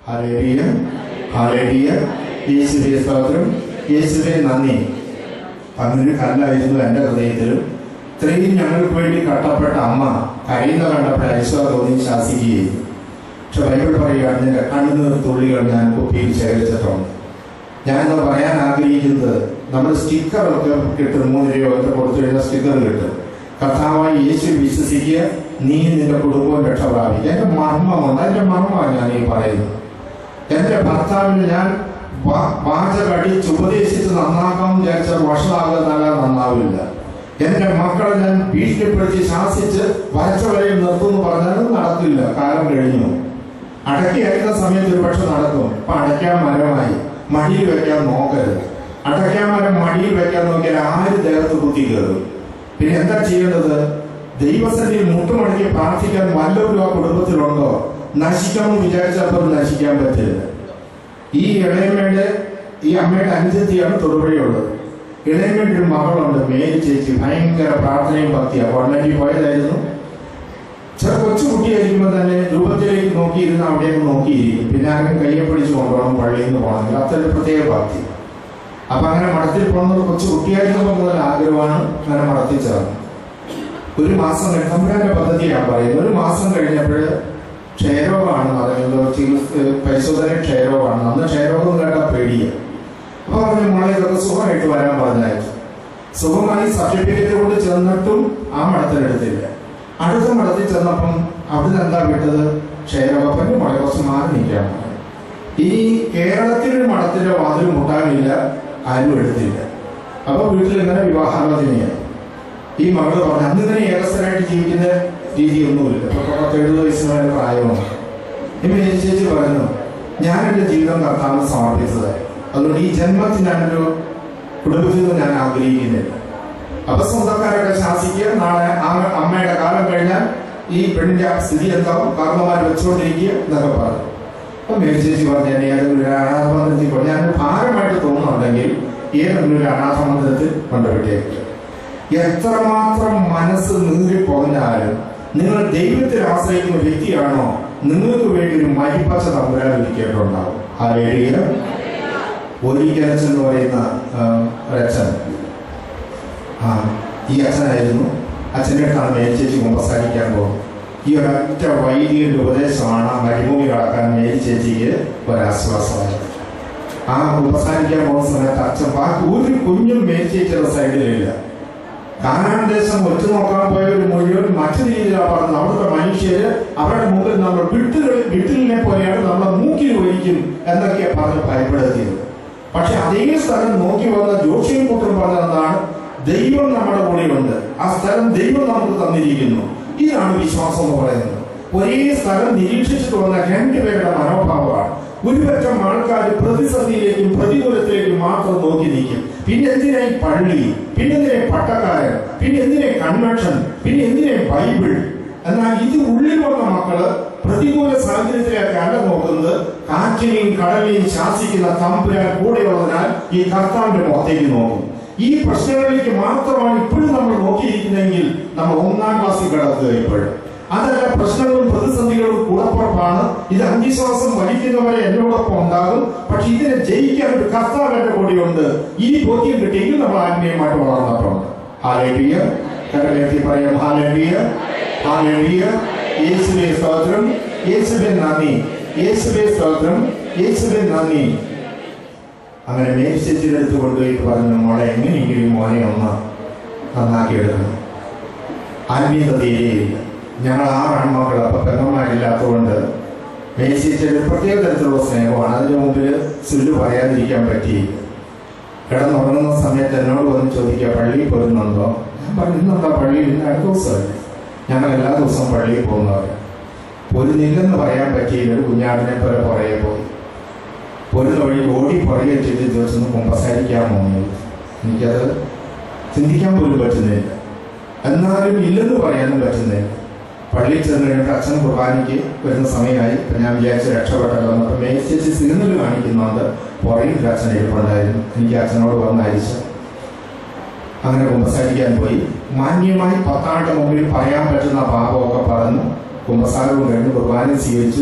Hallelujah hallelujah യേശുവെ സ്തോത്രം യേശുവെ നന്ദി അങ്ങനൊരു കല്ലായിരുന്നു എൻ്റെ ഹൃദയത്തിലും ഇത്രയും ഞങ്ങൾക്ക് വേണ്ടി കട്ടപ്പെട്ട അമ്മ കരയുന്ന കണ്ടപ്പോൾ ഐശ്വര്യ തോന്നി ശാസിക്കുകയും പക്ഷെ ബൈബിൾ പറയുകയാണ് നിന്റെ കണ്ണുനീർ തുള്ളികൾ ഞാൻ കുപ്പിയിൽ ശേഖരിച്ചിട്ടുണ്ട് ഞാനിന്ന് പറയാൻ ആഗ്രഹിക്കുന്നത് നമ്മൾ സ്റ്റിക്കറൊക്കെ കിട്ടും മൂന്ന് രൂപ ഒക്കെ കൊടുത്തു കഴിഞ്ഞാൽ സ്റ്റിക്കർ കിട്ടും കർത്താവായി യേശു വിശ്വസിക്കുക നീ നിന്റെ കുടുംബവും രക്ഷ പ്രാപിക്കുക എന്റെ മർമ്മമുണ്ട് അതിന്റെ മർമ്മമാണ് ഞാൻ ഈ പറയുന്നത് എന്റെ ഭർത്താവിന് ഞാൻ വാ- വാചകടിച്ച് ഉപദേശിച്ച് നന്നാക്കാൻ വിചാരിച്ചാൽ വഷളാകുന്നല്ല നന്നാവില്ല എന്റെ മക്കളെ ഞാൻ ഭീഷണിപ്പെടുത്തി ശാസിച്ച് വരച്ച വരയിൽ നിർത്തുമെന്ന് പറഞ്ഞാലും നടക്കില്ല കാലം കഴിഞ്ഞു അടക്കി അയക്കുന്ന സമയത്ത് ഒരു പക്ഷെ നടക്കും അപ്പൊ അടയ്ക്കാൻ മരമായി മടിയിൽ വെക്കാൻ നോക്കരുത് അടയ്ക്കാൻ മരം മടിയിൽ വെക്കാൻ നോക്കിയാൽ ആര് ദേഹത്ത് കുത്തി കയറും പിന്നെ എന്താ ചെയ്യേണ്ടത് ദൈവസന്നിധിയിൽ മുട്ടുമടക്കി പ്രാർത്ഥിക്കാൻ വല്ലവരും ആ കുടുംബത്തിലുണ്ടോ നശിക്കണമെന്ന് വിചാരിച്ചപ്പോൾ നശിക്കാൻ പറ്റില്ല ഈ ഇളയമ്മയുടെ ഈ അമ്മയുടെ അനുജത്തിയാണ് തൊടുപുഴയുള്ളത് ഇളയമ്മയുടെ ഒരു മകളുണ്ട് മേരി ചേച്ചി ഭയങ്കര പ്രാർത്ഥനയും ഭക്തിയാണ് കോൺവെന്റിൽ പോയതായിരുന്നു ചെറു കൊച്ചു കുട്ടിയായിരിക്കുമ്പോൾ തന്നെ രൂപത്തിലേക്ക് നോക്കിയിരുന്ന് അവിടേക്ക് നോക്കിയിരിക്കും പിന്നെ ആരും കയ്യെ പിടിച്ച് കൊണ്ടുപോകണം പള്ളിയിൽ നിന്ന് പോകണമെങ്കിൽ അത്ര പ്രത്യേക ഭക്തി അപ്പൊ അങ്ങനെ മഠത്തിൽ പോകുന്നത് കൊച്ചു കുട്ടിയായിരുന്നപ്പോൾ മുതൽ ആഗ്രഹമാണ് അങ്ങനെ മഠത്തിൽ ചേർന്നു ഒരു മാസം കഴിഞ്ഞ് തമ്പുരാന്റെ പദ്ധതിയാണ് പറയുന്നത് ഒരു മാസം കഴിഞ്ഞപ്പോൾ ക്ഷയരോഗമാണ് പറയുന്നത് ചികിത്സ പരിശോധന ക്ഷയരോഗമാണ് അന്ന് ക്ഷയരോഗം കേട്ടാ പേടിയാണ് അപ്പൊ പറഞ്ഞു മോളെ ഇതൊക്കെ സുഖമായിട്ട് വരാൻ പറഞ്ഞയച്ചു സുഖമായി സർട്ടിഫിക്കറ്റ് കൊണ്ട് ചെന്നിട്ടും ആ മഠത്തിലെടുത്തില്ല അടുത്ത മഠത്തിൽ ചെന്നപ്പം അവിടുന്ന് എന്താ വിട്ടത് ക്ഷയരോഗപ്പന് മോളെ കുറച്ച് മാറി നിൽക്കാൻ പറഞ്ഞു. ഈ കേരളത്തിൽ ഒരു മഠത്തിന്റെ വാതിൽ മുട്ടാനില്ല ആരും എടുത്തില്ല അപ്പൊ വീട്ടിൽ ഇങ്ങനെ വിവാഹാലോചനയായി ഈ മകള് പറഞ്ഞു അന്ന് ഇങ്ങനെ ഏകസ്ഥനായിട്ട് ജീവിക്കുന്ന രീതിയൊന്നുമില്ല ഇപ്പൊ പത്ത് എഴുപത് വയസ്സിന് വരെ പ്രായമാണ് ഇപ്പൊ ഈ ചേച്ചി പറഞ്ഞു ഞാൻ എന്റെ ജീവിതം കർത്താവിന് സമർപ്പിച്ചത് അതുകൊണ്ട് ഈ ജന്മത്തിൽ ഞാനൊരു കുടുംബജീവിതം ഞാൻ ആഗ്രഹിക്കുന്നില്ല അപ്പൊ സ്വന്തക്കാരൊക്കെ ശാസിക്കുക നാളെ ആ അമ്മയുടെ കാലം കഴിഞ്ഞാൽ ഈ പെണ്ണിന്റെ സ്ഥിതി എന്താവും കാരണന്മാർ വെച്ചുകൊണ്ടിരിക്കുക എന്നൊക്കെ പറഞ്ഞു അപ്പൊ മേരി ചേച്ചി പറഞ്ഞു എന്നെ ഏതെങ്കിലും ഒരു അനാഥമന്ദിരത്തിൽ കൊണ്ട് ഞാൻ ഭാരമായിട്ട് തോന്നുന്നുണ്ടെങ്കിൽ ഏതെങ്കിലും ഒരു അനാഥമന്ദിരത്തിൽ കൊണ്ടുവിട്ടേക്ക് എത്രമാത്രം മനസ്സ് നീറിപ്പോകുന്നാലും നിങ്ങൾ ദൈവത്തിൽ ആശ്രയിക്കുന്ന വ്യക്തിയാണോ നിങ്ങൾക്ക് വേണ്ടി ഒരു മരിപ്പച്ച തമ്പുരാൻ ഒരുക്കിയിട്ടുണ്ടാവും ആ ഏരിയയിൽ ഒരിക്കലച്ചൻ എന്ന് പറയുന്ന ആ, ഒരച്ഛൻ ആ ഈ അച്ഛനായിരുന്നു അച്ഛൻ്റെ അടുത്താണ് മേൽച്ചേച്ചി കുമ്പസാരിക്കാൻ പോകും ഈ ഒരൊറ്റ വൈദികന്റെ ഉപദേശമാണ് ആ മരുഭൂമി കടക്കാൻ മേൽച്ചേച്ചിക്ക് ഒരാശ്വാസമായത് ആ കുമ്പസാരിക്കാൻ പോകുന്ന സമയത്ത് അച്ഛൻ ബാക്കി ഒരു കുഞ്ഞും മേൽച്ചേച്ചിയുടെ സൈഡിലില്ല കാനാൻ ദേശം ഒറ്റ നോക്കാൻ പോയവർ മുഴുവൻ മറ്റു രീതിയിലാണ് പറഞ്ഞത് അവിടുത്തെ മനുഷ്യര് അവരുടെ മുമ്പിൽ നമ്മൾ വിട്ടുകളിൽ വിട്ടിലിനെ പോലെയാണ് നമ്മളെ മൂക്കിൽ ഒഴിക്കും എന്നൊക്കെ പറഞ്ഞ് ഭയപ്പെടുത്തിയത് പക്ഷെ അതേ സ്ഥലം നോക്കി വന്ന ജോഷിയും കൂട്ടർ പറഞ്ഞതാണ് ദൈവം നമ്മുടെ കൂടെയുണ്ട് ആ സ്ഥലം ദൈവം നമുക്ക് തന്നിരിക്കുന്നു ഇതാണ് വിശ്വാസം എന്ന് പറയുന്നത് ഒരേ സ്ഥലം നിരീക്ഷിച്ചിട്ട് വന്ന രണ്ടുപേരുടെ മനോഭാവമാണ് ഒരു പറ്റം ആൾക്കാർ പ്രതിസന്ധിയിലേക്കും പ്രതികൂലത്തിലേക്കും മാത്രം നോക്കി നിൽക്കും പിന്നെ എന്തിനാ ഈ പള്ളി പിന്നെ എന്തിനാ പട്ടക്കാരൻ പിന്നെ എന്തിനാ കൺവെൻഷൻ പിന്നെ എന്തിനാ ബൈബിൾ എന്നാൽ ഇത് ഉള്ളിൽ വന്ന മക്കള് പ്രതികൂല സാഹചര്യത്തിലേക്ക് അല്ല നോക്കുന്നത് കാറ്റിനെയും കടലിനെയും ശാസിക്കുന്ന തമ്പുരാൻ കൂടെയുള്ളതിനാൽ ഈ കർത്താവിന്റെ മുഖത്തേക്ക് നോക്കും ഈ പ്രശ്നങ്ങളിലേക്ക് മാത്രമാണ് ഇപ്പോഴും നമ്മൾ നോക്കിയിരിക്കുന്നതെങ്കിൽ നമ്മൾ ഒന്നാം ക്ലാസ്സിൽ കിടക്കുക ഇപ്പോഴും അതല്ല പ്രശ്നങ്ങളും പ്രതിസന്ധികളും കൂടപ്പുറപ്പാണ് ഇത് അന്വിശ്വാസം വലിക്കുന്നവരെ എന്നോടൊപ്പം ഉണ്ടാകും പക്ഷെ ഇതിനെ ജയിക്കാൻ ഒരു കർത്താവ് എന്റെ കൂടെയുണ്ട് ഈ ബോധ്യം കിട്ടിയെങ്കിൽ നമ്മൾ ആത്മീയമായിട്ട് വളർന്നിട്ടുണ്ട് ഹാലേലിയ കരലേറ്റി പറയാം ഹാലേലിയ ഹാലേലിയ യേശുവേ സ്തോത്രം യേശുവേ നന്ദി യേശുവേ സ്തോത്രം യേശുവേ നന്ദി അങ്ങനെ മേൽശേച്ചിയുടെ അടുത്ത് കൊണ്ടുപോയിട്ട് പറഞ്ഞു മോളെ എങ്ങനെയെങ്കിലും ഈ മോനെ ഒന്ന് നന്നാക്കി എടുക്കണം ആത്മീയത തീരെയില്ല ഞങ്ങൾ ആറ് ആൺമക്കൾ അപ്പൊ പെങ്ങന്മാരില്ലാത്തതുകൊണ്ട് മേൽശേച്ചിയുടെ പ്രത്യേക തരത്തിലുള്ള സ്നേഹമാണ് അതിന് മുമ്പിൽ സുല്ലു പറയാതിരിക്കാൻ പറ്റിയില്ല കിടന്നുറങ്ങുന്ന സമയത്ത് എന്നോട് വന്ന് ചോദിക്കുക പള്ളിയിൽ പോരുന്നുണ്ടോ ഞാൻ പറഞ്ഞു ഇന്നെന്താ പള്ളിയിൽ ഇന്ന് അടുത്ത ദിവസമല്ലേ ഞങ്ങൾ എല്ലാ ദിവസവും പള്ളിയിൽ പോകുന്നവർ പൊരുന്നില്ലെന്ന് പറയാൻ പറ്റിയില്ല ഒരു കുഞ്ഞാടിനെ പോലെ പുറകെ പോയി ഒരു വഴി ഓടി പുറകെ ചെയ്ത് ദിവസം കുമ്പസാരിക്കാമോ എന്ന് ചോദിച്ചു. എനിക്കത് ചിന്തിക്കാൻ പോലും പറ്റുന്നില്ല എന്നാലും ഇല്ലെന്ന് പറയാനും പറ്റുന്നില്ല പള്ളിയിൽ ചെന്ന് കഴിഞ്ഞിട്ട് അച്ഛൻ കുർബാനയ്ക്ക് വരുന്ന സമയമായി ഇപ്പൊ ഞാൻ വിചാരിച്ച് രക്ഷപ്പെട്ടല്ലോ അപ്പൊ മേച്ചേച്ചി സിഗ്നൽ കാണിക്കുന്നുണ്ട് പുറകിൽ ഒരു അച്ഛൻ ഇരിപ്പുണ്ടായിരുന്നു എനിക്ക് അച്ഛനോട് വന്ന് അരിച്ചു അങ്ങനെ കുമ്പസാരിക്കാൻ പോയി മാന്യമായി പത്താണ്ട് മുമ്പിൽ പറയാൻ പറ്റുന്ന പാപമൊക്കെ പറഞ്ഞു കുമ്പസാരവും കഴിഞ്ഞ് കുർബാന സ്വീകരിച്ചു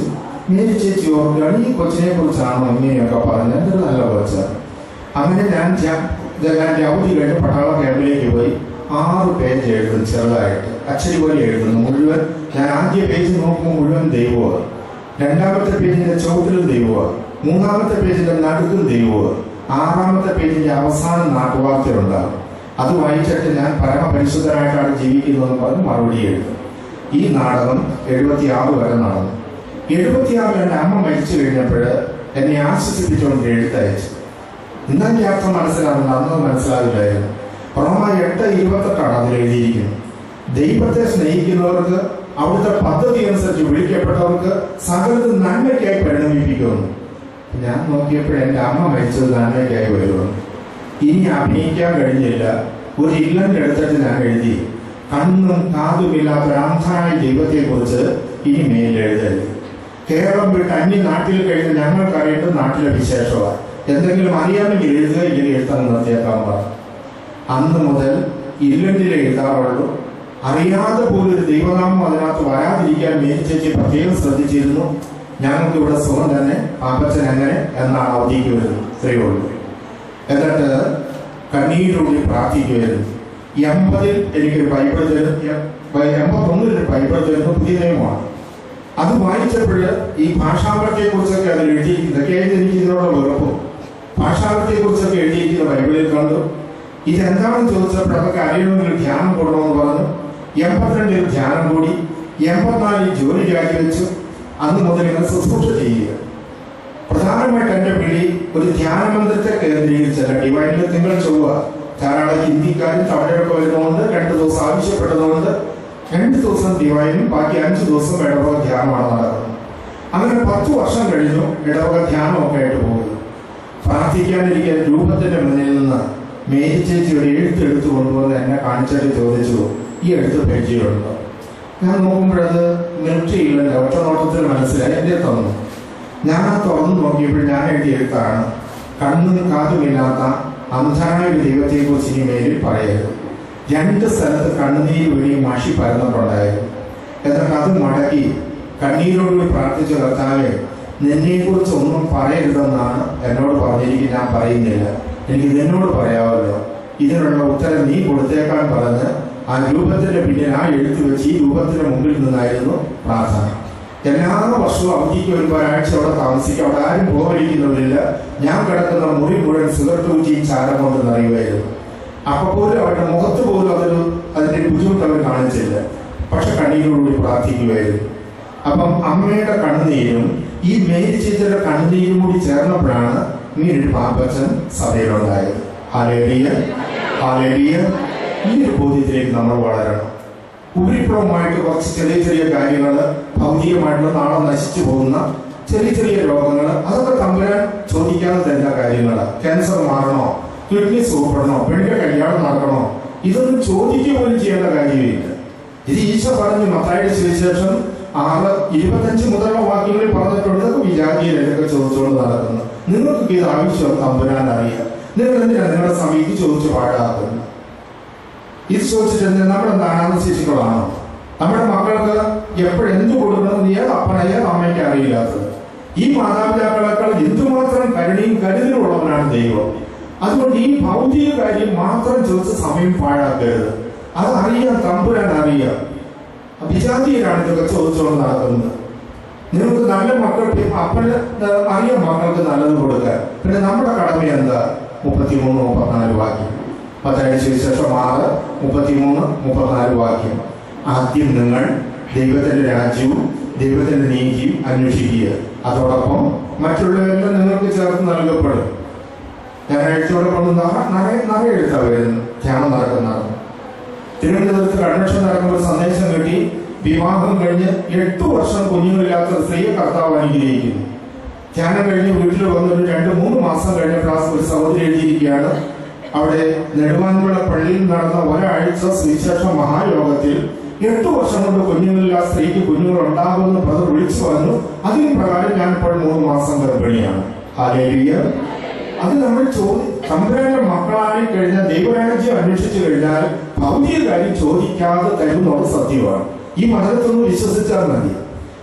മേരി ചേച്ചി ഓർക്കുകയാണ് ഈ കൊച്ചിനെ കുറിച്ചാണോ ഇങ്ങനെയൊക്കെ പറഞ്ഞത് എന്തൊരു നല്ല കൊച്ച് അങ്ങനെ ഞാൻ ജ- ഞാൻ അവധി കഴിഞ്ഞ് പട്ടാള ക്യാമ്പിലേക്ക് പോയി ആറ് പേജ് എഴുതും ചെറുതായിട്ട് അച്ചടി പോലെ എഴുതുന്നു മുഴുവൻ ഞാൻ ആദ്യ പേജ് നോക്കുമ്പോൾ മുഴുവൻ ദൈവമാണ് രണ്ടാമത്തെ പേജിന്റെ ചുവട്ടിലും ദൈവമാണ് മൂന്നാമത്തെ പേജിന്റെ നടുക്കും ദൈവമാണ് ആറാമത്തെ പേജിന്റെ അവസാനം നാട്ടുവാർത്തയുണ്ടാകും അത് വായിച്ചിട്ട് ഞാൻ പരമപരിശുദ്ധനായിട്ടാണ് ജീവിക്കുന്നതെന്ന് പറഞ്ഞ് മറുപടി എഴുതും ഈ നാടകം എഴുപത്തി ആറ് വരെ നടന്നു എഴുപത്തിയാറിൽ എൻ്റെ അമ്മ മരിച്ചു കഴിഞ്ഞപ്പോൾ എന്നെ ആശ്വസിപ്പിച്ചുകൊണ്ട് എഴുത്തയച്ചു ഇന്നത്തെ അർത്ഥം മനസ്സിലാവുന്നത് അന്ന് മനസ്സിലാവില്ലായിരുന്നു റോമ എട്ട് ഇരുപത്തെട്ടാണ് അതിൽ എഴുതിയിരിക്കുന്നത് ദൈവത്തെ സ്നേഹിക്കുന്നവർക്ക് അവിടുത്തെ പദ്ധതി അനുസരിച്ച് വിളിക്കപ്പെട്ടവർക്ക് സകലത് നന്മയ്ക്കായി പരിണമിപ്പിക്കുന്നു ഞാൻ നോക്കിയപ്പോൾ എൻ്റെ അമ്മ മരിച്ചത് നന്മയ്ക്കായി വരുമെന്ന് ഇനി അഭിനയിക്കാൻ കഴിഞ്ഞില്ല ഒരു ഇല്ലൻ്റെ എടുത്തിട്ട് ഞാൻ എഴുതി കണ്ണും കാതുമില്ലാത്ത ഒരു അന്ധനായ ദൈവത്തെക്കുറിച്ച് ഇനി മേലിൽ എഴുതരുത് കേരളം വിട്ട് അന്യ നാട്ടിൽ കഴിഞ്ഞ് ഞങ്ങൾക്കറിയേണ്ടത് നാട്ടിലെ വിശേഷമാണ് എന്തെങ്കിലും അറിയാമെങ്കിൽ എഴുതുക ഇല്ലെങ്കിൽ എഴുത്താൻ നിർത്തിയേക്കാൻ പറഞ്ഞു അന്ന് മുതൽ ഇല്ലണ്ടിൽ എഴുതാറുള്ളൂ അറിയാതെ പോലും ഒരു ദൈവനാമം അതിനകത്ത് വരാതിരിക്കാൻ മേരി ചേച്ചി പ്രത്യേകം ശ്രദ്ധിച്ചിരുന്നു ഞങ്ങൾക്ക് ഇവിടെ സുഖം തന്നെ പാപ്പച്ചൻ എങ്ങനെ എന്നാണ് അവധിക്ക് വരുന്നത് ഇത്രയേ ഉള്ളൂ എന്നിട്ട് കണ്ണീരോടി പ്രാർത്ഥിക്കുമായിരുന്നു എൺപതിൽ എനിക്കൊരു ബൈബിൾ തരുന്നു എൺപത്തൊന്നിൽ ഒരു ബൈബിൾ തരുന്നു പുതിയ നിയമമാണ് അത് വായിച്ചപ്പോൾ ഈ ഭാഷാപരത്തെ കുറിച്ചൊക്കെ അതിൽ എഴുതിയിരിക്കുന്നത് ഇതൊക്കെയായിട്ട് എനിക്ക് ഇതിനോട് വെറുപ്പും ഭാഷാപരത്തെ കുറിച്ചൊക്കെ എഴുതിയിരിക്കുന്ന ബൈബിളിൽ കണ്ടു ഇതെന്താണെന്ന് ചോദിച്ചപ്പോൾ അതൊക്കെ അറിയണമെങ്കിൽ ധ്യാനം കൂടണമെന്ന് പറഞ്ഞു എൺപത്തിരണ്ടിൽ ധ്യാനം കൂടി എൺപത്തിനാലിൽ ജോലി രാജിവെച്ചു അന്ന് മുതൽ ഇങ്ങനെ ശുശ്രൂഷ ചെയ്യുക പ്രധാനമായിട്ട് എന്റെ വിളി ഒരു ധ്യാന മന്ദിരത്തെ കേന്ദ്രീകരിച്ചല്ല ഡിവൈനിൽ തിങ്കൾ ചൊവ്വ ധാരാളം ഹിന്ദിക്കാരും തമിഴൊക്കെ വരുന്നതുകൊണ്ട് രണ്ട് ദിവസം ആവശ്യപ്പെട്ടതുകൊണ്ട് രണ്ട് ദിവസം ഡിവൈനും ബാക്കി അഞ്ച് ദിവസം ഇടവക ധ്യാനമാണ് നടക്കുന്നത് അങ്ങനെ പത്ത് വർഷം കഴിഞ്ഞു ഇടവക ധ്യാനമൊക്കെ ആയിട്ട് പോകുന്നു പ്രാർത്ഥിക്കാനിരിക്കാൻ രൂപത്തിന്റെ മുന്നിൽ നിന്ന് മേരി ചേച്ചി ഒരു എഴുത്ത് എടുത്തു കൊണ്ടുവന്ന് എന്നെ കാണിച്ചിട്ട് ചോദിച്ചു ഈ എഴുത്ത് പരിചയമുണ്ടോ ഞാൻ നോക്കുമ്പോഴത് മിലിറ്ററിയില്ല ഒറ്റ നോട്ടത്തിൽ മനസ്സിലായി എന്റെ തന്നു ഞാൻ ആ തുറന്നു നോക്കിയപ്പോൾ ഞാൻ എഴുതിയ എഴുത്താണ് കണ്ണും കാതുമില്ലാത്ത അന്ധനായ ഒരു ദൈവത്തെക്കുറിച്ച് ഇനി മേലിൽ പറയരുത് രണ്ട് സ്ഥലത്ത് കണ്ണുനീര് വീണി മഷി പരന്നിട്ടുണ്ടായിരുന്നു എന്നിട്ട് അത് മടക്കി കണ്ണീരോടുകൂടി പ്രാർത്ഥിച്ച കർത്താവെ നിന്നെക്കുറിച്ച് ഒന്നും പറയരുതെന്നാണ് എന്നോട് പറഞ്ഞിരിക്കുന്നത് ഞാൻ പറയുന്നില്ല എനിക്ക് നിന്നോട് പറയാമല്ലോ ഇതിനുള്ള ഉത്തരം നീ കൊടുത്തേക്കാൻ പറഞ്ഞ് ആ രൂപത്തിന്റെ പിന്നിൽ ആ എഴുത്ത് വെച്ച് ഈ രൂപത്തിന്റെ മുമ്പിൽ നിന്നായിരുന്നു പ്രാർത്ഥന എല്ലാ വർഷവും അവധിക്ക് വരുമ്പോൾ ഒരാഴ്ച അവിടെ താമസിക്കും അവിടെ ആരും പോകരിക്കുന്നവരില്ല ഞാൻ കിടക്കുന്ന മുറി മുഴുവൻ സിഗരറ്റ് ഊറ്റിയും ചാരം കൊണ്ട് നിറയുമായിരുന്നു അപ്പൊ പോലും അവരുടെ മുഖത്ത് പോലും അതൊരു അതിന്റെ ബുദ്ധിമുട്ട് അവർ കാണിച്ചില്ല പക്ഷെ കണ്ണീരോടുകൂടി പ്രാർത്ഥിക്കുമായിരുന്നു അപ്പം അമ്മയുടെ കണ്ണുനീരും ഈ മേരി ചേച്ചിയുടെ കണ്ണുനീരും കൂടി ചേർന്നപ്പോഴാണ് ഇങ്ങനൊരു പാപ്പച്ചൻ സഭയിലുണ്ടായത് ഹാലേലിയ ഹാലേലിയ ഈ ഒരു ബോധ്യത്തിലേക്ക് നമ്മൾ വളരണം ഉപരിപ്ലവമായിട്ട് കുറച്ച് ചെറിയ ചെറിയ കാര്യങ്ങൾ ഭൗതികമായിട്ടുള്ള നാളെ നശിച്ചു പോകുന്ന ചെറിയ ചെറിയ രോഗങ്ങൾ അതൊക്കെ തമ്പുരാൻ ചോദിക്കാതെ തരുന്ന കാര്യങ്ങളാണ് ക്യാൻസർ മാറണോ കിഡ്നി സൂപ്പെടണോ പെണ്ണിന്റെ കല്യാണം നടക്കണോ ഇതൊന്നും ചോദിക്കുക പോലും ചെയ്യേണ്ട കാര്യമില്ല ഇത് ഈശോ പറഞ്ഞു മത്തായുടെ സുവിശേഷം ആറ് ഇരുപത്തഞ്ച് മുതലുള്ള വാക്യങ്ങളിൽ പറഞ്ഞിട്ടുണ്ട് ഇതൊക്കെ വിചാരിയിൽ ഇതൊക്കെ ചോദിച്ചുകൊണ്ട് നടക്കുന്നു നിങ്ങൾക്ക് ഇത് ആവശ്യം തമ്പുരാൻ അറിയാം നിങ്ങൾ എന്തിനാ നിങ്ങളുടെ സമയത്ത് ചോദിച്ചു പാഴാക്കുന്നത് ഇത് ചോദിച്ചിട്ട് എന്തിനാ നമ്മുടെ നാണാന്ന് ശിശുക്കളാണോ നമ്മുടെ മക്കൾക്ക് എപ്പോഴെന്ത് കൊടുക്കണമെന്ന് ഏത് അപ്പനയെ അമ്മയ്ക്ക് അറിയില്ലാത്തത് ഈ മാതാപിതാക്കളെക്കാൾ എന്തുമാത്രം കരുണയും കരുതലും ഉള്ളവനാണ് ദൈവം അതുകൊണ്ട് ഈ ഭൗതിക കാര്യം മാത്രം ചോദിച്ച് സമയം പാഴാക്കരുത് അത് അറിയാം തമ്പുരാൻ അറിയാം വിജാതിയിലാണ് ഇതൊക്കെ ചോദിച്ചുകൊണ്ട് നടക്കുന്നത് നിങ്ങൾക്ക് നല്ല മക്കൾക്ക് അപ്പന് അറിയാം മക്കൾക്ക് നല്ലത് കൊടുക്കാൻ പിന്നെ നമ്മുടെ കടമ എന്താ മുപ്പത്തിമൂന്ന് മുപ്പത്തിനാല് വാക്യം പത്താഴ്ച ശേഷം ആറ് മുപ്പത്തിമൂന്ന് മുപ്പത്തിനാല് വാക്യം ആദ്യം നിങ്ങൾ ദൈവത്തിന്റെ രാജ്യവും ദൈവത്തിന്റെ നീതിയും അന്വേഷിക്കുക അതോടൊപ്പം മറ്റുള്ളവരെല്ലാം നിങ്ങൾക്ക് ചേർത്ത് നൽകപ്പെടും ഞാൻ എഴുത്തോടെ കൊണ്ട് നിറയെ നിറയെ എഴുത്താ വരുന്നു ധ്യാനം നടക്കുന്നതാണ് തിരുവനന്തപുരത്ത് കൺവെൻഷൻ നടക്കുമ്പോൾ സന്ദേശം കിട്ടി വിവാഹം കഴിഞ്ഞ് എട്ട് വർഷം കുഞ്ഞുങ്ങളില്ലാത്ത ഒരു സ്ത്രീയെ കർത്താവ് അനുഗ്രഹിക്കുന്നു ധ്യാനം കഴിഞ്ഞ് വീട്ടിൽ വന്ന് ഒരു രണ്ട് മൂന്ന് മാസം കഴിഞ്ഞപ്പോൾ ഒരു സഹോദരി എഴുതിയിരിക്കുകയാണ് അവിടെ നെടുവാൻകുള പള്ളിയിൽ നടന്ന ഒരാഴ്ച സുവിശേഷ മഹായോഗത്തിൽ എട്ട് വർഷം കൊണ്ട് കുഞ്ഞുങ്ങളില്ലാ സ്ത്രീക്ക് കുഞ്ഞുങ്ങൾ ഉണ്ടാകുമെന്ന് ബ്രദർ വിളിച്ചു വന്നു അതിന് പ്രകാരം ഞാൻ ഇപ്പോൾ മൂന്ന് മാസം ഗർഭിണിയാണ് ഹാലേലിയ അത് നമ്മൾ ചോദി തമ്പുരാന്റെ മക്കളായി കഴിഞ്ഞാൽ ദൈവരാജ്യം അന്വേഷിച്ചു കഴിഞ്ഞാൽ ഭൗതിക കാര്യം ചോദിക്കാതെ തരുന്നത് സത്യമാണ് ഈ മതത്തൊന്ന് വിശ്വസിച്ചാൽ മതി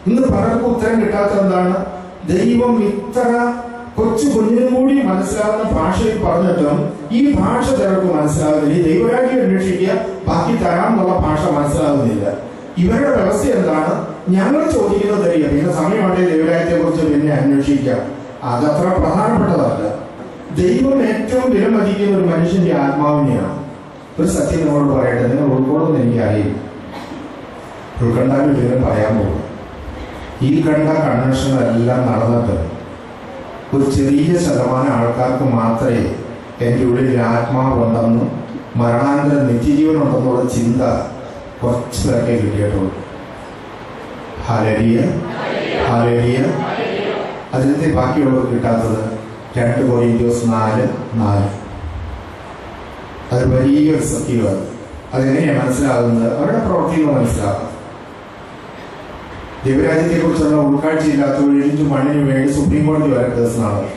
ഇന്ന് പലർക്കും ഉത്തരം കിട്ടാത്തത് എന്താണ് ദൈവം ഇത്ര കൊച്ചു കുഞ്ഞിനും കൂടി മനസ്സിലാവുന്ന ഭാഷയിൽ പറഞ്ഞിട്ടും ഈ ഭാഷ ചിലർക്ക് മനസ്സിലാകുന്നില്ല ഈ ദൈവരാജ്യം അന്വേഷിക്കുക ബാക്കി തരാമെന്നുള്ള ഭാഷ മനസ്സിലാകുന്നില്ല ഇവരുടെ വ്യവസ്ഥ എന്താണ് ഞങ്ങൾ ചോദിക്കുന്നത് തരിക പിന്നെ സമയമാണെങ്കിൽ ദൈവരാജ്യത്തെ കുറിച്ച് പിന്നെ അന്വേഷിക്കാം അതത്ര പ്രധാനപ്പെട്ടതല്ല ദൈവം ഏറ്റവും വിലമതിക്കുന്ന ഒരു മനുഷ്യന്റെ ആത്മാവിനെയാണ് ഒരു സത്യം നിങ്ങളോട് പറയട്ടെ നിങ്ങൾ ഉൾക്കൊള്ളുന്ന എനിക്കറിയില്ല ഉൾക്കണ്ടാൽ വിവരം പറയാൻ പോകും ഈ കണ്ട കൺവെൻഷനെല്ലാം നടന്നിട്ട് ഒരു ചെറിയ ശതമാനം ആൾക്കാർക്ക് മാത്രമേ എൻ്റെ ഉള്ളിൽ ഒരു ആത്മാവുണ്ടെന്നും മരണാനന്തര നിത്യജീവനുണ്ടെന്നുള്ള ചിന്ത കുറച്ച് പേർക്കേ കിട്ടിയിട്ടുള്ളൂ ഹാലരിയ ഹാലരിയ അതിനകത്തെ ബാക്കിയുള്ളവർക്ക് കിട്ടാത്തത് രണ്ട് കൊറിയന്റോസ് നാല് നാല് അത് വലിയൊരു സത്യമാണ് അതെങ്ങനെയാണ് മനസ്സിലാകുന്നത് അവരുടെ പ്രവൃത്തിയിൽ മനസ്സിലാകും ദൈവരാജ്യത്തെ കുറിച്ചുള്ള ഉൾക്കാഴ്ചയില്ലാത്തവർ എഴുതി മണ്ണിന് വേണ്ടി സുപ്രീം കോടതി വരെ കേസ് നടന്നു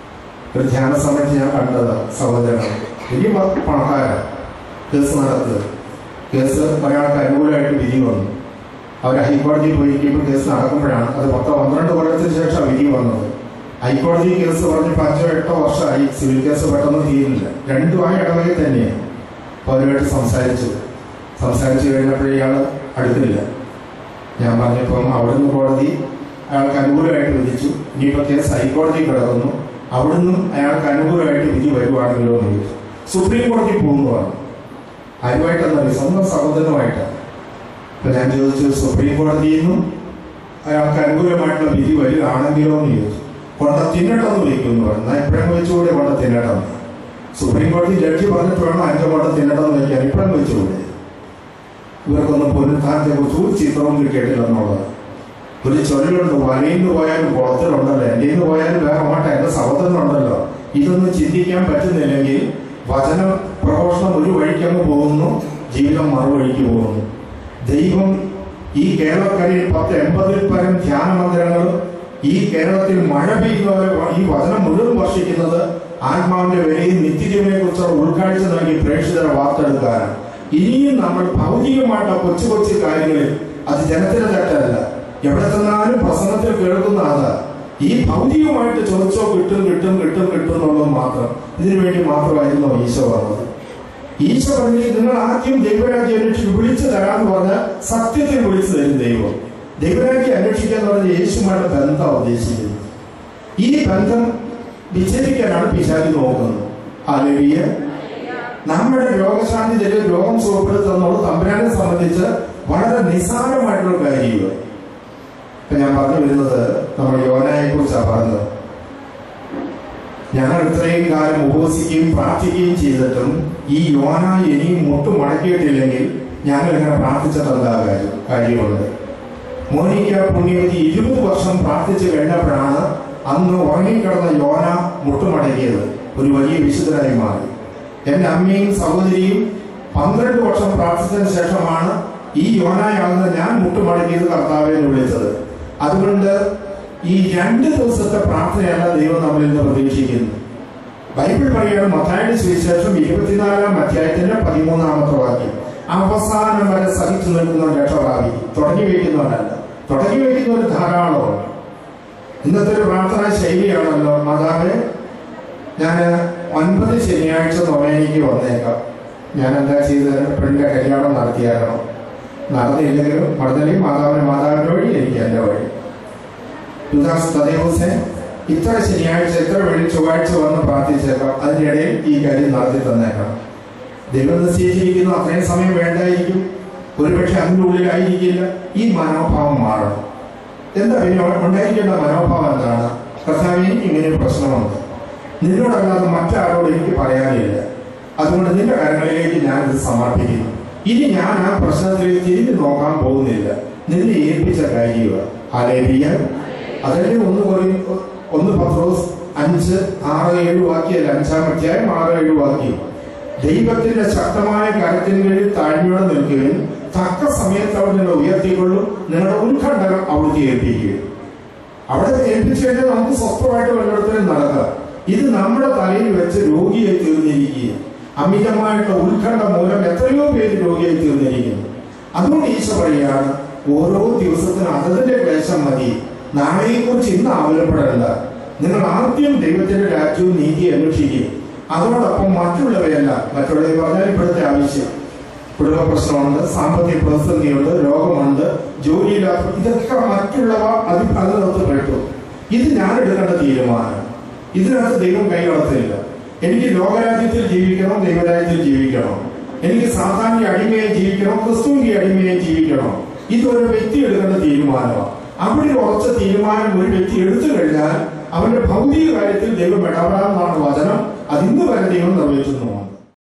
ഒരു ധ്യാന സമയത്ത് ഞാൻ കണ്ടത് സഹോദരങ്ങൾ വലിയ പ- പണക്കാരൻ കേസ് നടത്തുക കേസ് ഒരാൾക്ക് അനുകൂലമായിട്ട് വിധി വന്നു അവർ ഹൈക്കോടതിയിൽ പോയിരിക്കുമ്പോൾ കേസ് നടക്കുമ്പോഴാണ് അത് പത്തോ പന്ത്രണ്ട് കൊല്ലത്തിന് ശേഷം വിധി വന്നത് ഹൈക്കോടതി കേസ് പറഞ്ഞ് അഞ്ചോ എട്ടോ വർഷമായി സിവിൽ കേസ് പെട്ടെന്ന് തീരുന്നില്ല രണ്ടുമായി ഇടവകയിൽ തന്നെയാണ് അപ്പോൾ അവരുമായിട്ട് സംസാരിച്ചു സംസാരിച്ചു കഴിഞ്ഞപ്പോൾ ഇയാൾ അടുത്തില്ല ഞാൻ പറഞ്ഞപ്പം അവിടുന്ന് കോടതി അയാൾക്ക് അനുകൂലമായിട്ട് വിധിച്ചു ഇനിയിപ്പോൾ കേസ് ഹൈക്കോടതി കിടക്കുന്നു അവിടുന്ന് അയാൾക്ക് അനുകൂലമായിട്ട് വിധി വരുവാണെങ്കിലോ എന്ന് ചോദിച്ചു സുപ്രീം കോടതി പോകുന്നു പറഞ്ഞു ആരുമായിട്ടെന്നറിയ സ്വന്തം സഹോദരനുമായിട്ടാണ് അപ്പൊ ഞാൻ ചോദിച്ചു സുപ്രീം കോടതിയിൽ നിന്നും അയാൾക്ക് അനുകൂലമായിട്ടുള്ള വിധി വരികയാണെങ്കിലോ എന്ന് ചോദിച്ചു കൊണ്ട തിന്നട്ടെന്ന് വിളിക്കുമെന്ന് പറഞ്ഞു ഞാൻ ഇപ്പോഴും വെച്ചുകൂടെ കൊണ്ട തിന്നട്ടെന്ന് സുപ്രീം കോടതി ജഡ്ജി പറഞ്ഞിട്ട് വേണം അഞ്ചോ കൊണ്ട തിന്നട്ടെന്ന് വയ്ക്കാൻ ഇപ്പോഴും വെച്ചുകൂടെ ഇവർക്കൊന്നും പുനരുദ്ധാനത്തെ കുറിച്ച് ഒരു ചിത്രവും കിട്ടിയിട്ടില്ലെന്നുള്ളത് ഒരു ചൊല്ലുണ്ട് വലയിൽ നിന്ന് പോയാലും കുളത്തിലുണ്ടല്ലോ എൻ്റെ നിന്ന് പോയാലും വേറെ അങ്ങോട്ട് എൻ്റെ സഹോദരനുണ്ടല്ലോ ഇതൊന്നും ചിന്തിക്കാൻ പറ്റുന്നില്ലെങ്കിൽ വചന പ്രഘോഷണം ഒരു വഴിക്കങ്ങ് പോകുന്നു ജീവിതം മറുവഴിക്ക് പോകുന്നു ദൈവം ഈ കേരളക്കരയിൽ പത്ത് എൺപതിൽ പരം ധ്യാന മന്ദിരങ്ങളും ഈ കേരളത്തിൽ മഴ പെയ്യുന്നവരെ ഈ വചനം മുഴുവൻ വർഷിക്കുന്നത് ആത്മാവിന്റെ വിലയും നിത്യജീവനെ കുറിച്ചുള്ള ഉൾക്കാഴ്ച നൽകി പ്രേക്ഷിതരെ വാർത്തെടുക്കാനാണ് ഇനിയും നമ്മൾ ഭൗതികമായിട്ട് കൊച്ചു കൊച്ചു കാര്യങ്ങളിൽ അത് ജനത്തിന് തെറ്റല്ല എവിടെ ചെന്നാലും പ്രസംഗത്തിൽ കേൾക്കുന്ന അതാ ഈ ഭൗതികമായിട്ട് ചോദിച്ചോ കിട്ടും കിട്ടും കിട്ടും കിട്ടും എന്നുള്ളത് മാത്രം ഇതിനു വേണ്ടി മാത്രമായിരുന്നു ഈശോ പറഞ്ഞത് ഈശോ പറഞ്ഞു നിങ്ങൾ ആദ്യം ദൈവരാജ്യം അന്വേഷിച്ച് വിളിച്ചു തരാന്ന് പറഞ്ഞാൽ സത്യത്തിൽ വിളിച്ചു തരും ദൈവം ദൈവരാജ്യം അന്വേഷിക്കുക എന്ന് പറഞ്ഞാൽ യേശുമായിട്ട് ബന്ധം ഉദ്ദേശിക്കുന്നത് ഈ ബന്ധം വിച്ഛേദിക്കാനാണ് പിശാചി നോക്കുന്നത് അലവിയ നമ്മുടെ രോഗശാന്തി തരും രോഗം സുഖപ്പെടുത്തുന്നത് തമ്പുരാനെ സംബന്ധിച്ച് വളരെ നിസ്സാരമായിട്ടുള്ള കാര്യമാണ് ഇപ്പൊ ഞാൻ പറഞ്ഞു വരുന്നത് നമ്മുടെ യോനായെ കുറിച്ചാണ് പറഞ്ഞത് ഞങ്ങൾ ഇത്രയും കാലം ഉപവസിക്കുകയും പ്രാർത്ഥിക്കുകയും ചെയ്തിട്ടും ഈ യോന ഇനിയും മുട്ട് മുടക്കിയിട്ടില്ലെങ്കിൽ ഞങ്ങൾ ഇങ്ങനെ പ്രാർത്ഥിച്ചിട്ട് എന്താ കാര്യം കാര്യമുണ്ട് മോനിക്ക പുണ്യവതി ഇരുപത് വർഷം പ്രാർത്ഥിച്ചു കഴിഞ്ഞപ്പോഴാണ് അന്ന് ഉറങ്ങിക്കിടന്ന യോന മുട്ടുമടക്കിയത് ഒരു വലിയ വിശുദ്ധരായി മാറി എന്റെ അമ്മയും സഹോദരിയും പന്ത്രണ്ട് വർഷം പ്രാർത്ഥിച്ചതിന് ശേഷമാണ് ഈ യോനായാകുന്ന ഞാൻ മുട്ടുമടക്കിയത് കർത്താവെ എന്ന് വിളിച്ചത് അതുകൊണ്ട് ഈ രണ്ട് ദിവസത്തെ പ്രാർത്ഥനയല്ല ദൈവം നമ്മളിൽ നിന്ന് പ്രതീക്ഷിക്കുന്നത് ബൈബിൾ പറയുകയാണ് മത്തായുടെ സുവിശേഷം ഇരുപത്തിനാലാം അധ്യായത്തിന്റെ പതിമൂന്നാമത്തെ വാക്യം അവസാനം വരെ സഹിച്ചു നിൽക്കുന്ന രക്ഷ പ്രാപിക്കും തുടങ്ങി വയ്ക്കുന്നവരല്ല തുടങ്ങി വയ്ക്കുന്നവർ ധാരാളമാണ് ഇന്നത്തെ ഒരു പ്രാർത്ഥനാ ശൈലിയാണല്ലോ മാതാവേ ഞാൻ ഒൻപത് ശനിയാഴ്ച നൊവേനിക്ക് വന്നേക്കാം ഞാൻ എന്താ ചെയ്തത് പെണ്ണിന്റെ കല്യാണം നടത്തിയാകണം നടന്നില്ലെങ്കിലും നടന്നില്ലെങ്കിൽ മാതാവിന് മാതാവിന്റെ വഴി എനിക്ക് എൻ്റെ വഴി യുദാസ് തദേവസെ ഇത്ര ശനിയാഴ്ച ഇത്ര വെള്ളി ചൊവ്വാഴ്ച വന്ന് പ്രാർത്ഥിച്ചേക്കാം അതിനിടയിൽ ഈ കാര്യം നടത്തി തന്നേക്കാം ദൈവം നിശ്ചയിച്ചിരിക്കുന്നു അത്രയും സമയം വേണ്ടായിരിക്കും ഒരുപക്ഷെ അതിനുള്ളിലായിരിക്കില്ല ഈ മനോഭാവം മാറണം എന്താ പിന്നെ അവിടെ ഉണ്ടായിരിക്കേണ്ട മനോഭാവം എന്താണ് കർത്താവ് എനിക്ക് ഇങ്ങനെ ഒരു പ്രശ്നമുണ്ട് നിന്നോടല്ലാതെ മറ്റാരോട് എനിക്ക് പറയാനില്ല അതുകൊണ്ട് നിന്റെ കരങ്ങളിലേക്ക് ഞാൻ ഇത് സമർപ്പിക്കുന്നു ഇനി ഞാൻ ആ പ്രശ്നത്തിലേക്ക് തിരിഞ്ഞു നോക്കാൻ പോകുന്നില്ല നിന്നെ ഏൽപ്പിച്ച കാര്യമാണ് ഹലേലിയ അതല്ലേ ഒന്ന് കുറയും ഒന്ന് പത്രോസ് അഞ്ച് ആറ് ഏഴ് വാക്യല്ല അഞ്ചാം അധ്യായം ആറ് ഏഴ് വാക്യം ദൈവത്തിന്റെ ശക്തമായ കരത്തിന് കീഴിൽ താഴ്മയോടെ നിൽക്കുകയും തക്ക സമയത്ത് അവർ നിങ്ങളെ ഉയർത്തിക്കൊള്ളും നിങ്ങളുടെ ഉത്കണ്ഠകൾ അവിടുത്തെ ഏൽപ്പിക്കുകയും അവിടെ ഏൽപ്പിച്ചു കഴിഞ്ഞാൽ നമുക്ക് സ്വസ്ഥമായിട്ട് വല്ലയിടത്തിലും നടക്കാം ഇത് നമ്മുടെ തലയിൽ വെച്ച് രോഗിയായി തീർന്നിരിക്കുകയും അമിതമായിട്ടുള്ള ഉത്കണ്ഠ മൂലം എത്രയോ പേര് രോഗിയായി തീർന്നിരിക്കുന്നു അതുകൊണ്ട് ഈശോ പറയുകയാണ് ഓരോ ദിവസത്തിനും അതതിന്റെ ക്ലേശം മതി നാളെയെക്കുറിച്ച് ഇന്ന് ആവലപ്പെടരുത് നിങ്ങൾ ആദ്യം ദൈവത്തിന്റെ രാജ്യവും നീതി അന്വേഷിക്കുക അതോടൊപ്പം മറ്റുള്ളവയല്ല മറ്റുള്ളവർ പറഞ്ഞാൽ ഇപ്പോഴത്തെ ആവശ്യം കുടുംബ പ്രശ്നമുണ്ട് സാമ്പത്തിക പ്രതിസന്ധിയുണ്ട് രോഗമുണ്ട് ജോലിയില്ലാത്ത ഇതൊക്കെ മറ്റുള്ളവ അതി അതിനകത്ത് പെട്ടു ഇത് ഞാൻ എടുക്കേണ്ട തീരുമാനം ഇതിനകത്ത് ദൈവം കൈകടത്തില്ല എനിക്ക് ലോകരാജ്യത്തിൽ ജീവിക്കണം ദൈവരാജ്യത്തിൽ ജീവിക്കണം എനിക്ക് സാധാരണ അടിമയെ ജീവിക്കണം ക്രിസ്തുവിന്റെ അടിമയെ ജീവിക്കണം ഇതൊരു വ്യക്തി എടുക്കേണ്ട തീരുമാനമാണ് അവിടെ ഉറച്ച തീരുമാനം ഒരു വ്യക്തി എടുത്തു കഴിഞ്ഞാൽ അവന്റെ ഭൗതിക കാര്യത്തിൽ ദൈവം ഇടപെടാമെന്നാണ് വചനം അതിന്ന് വരെ ദൈവം നിർവഹിക്കുന്നു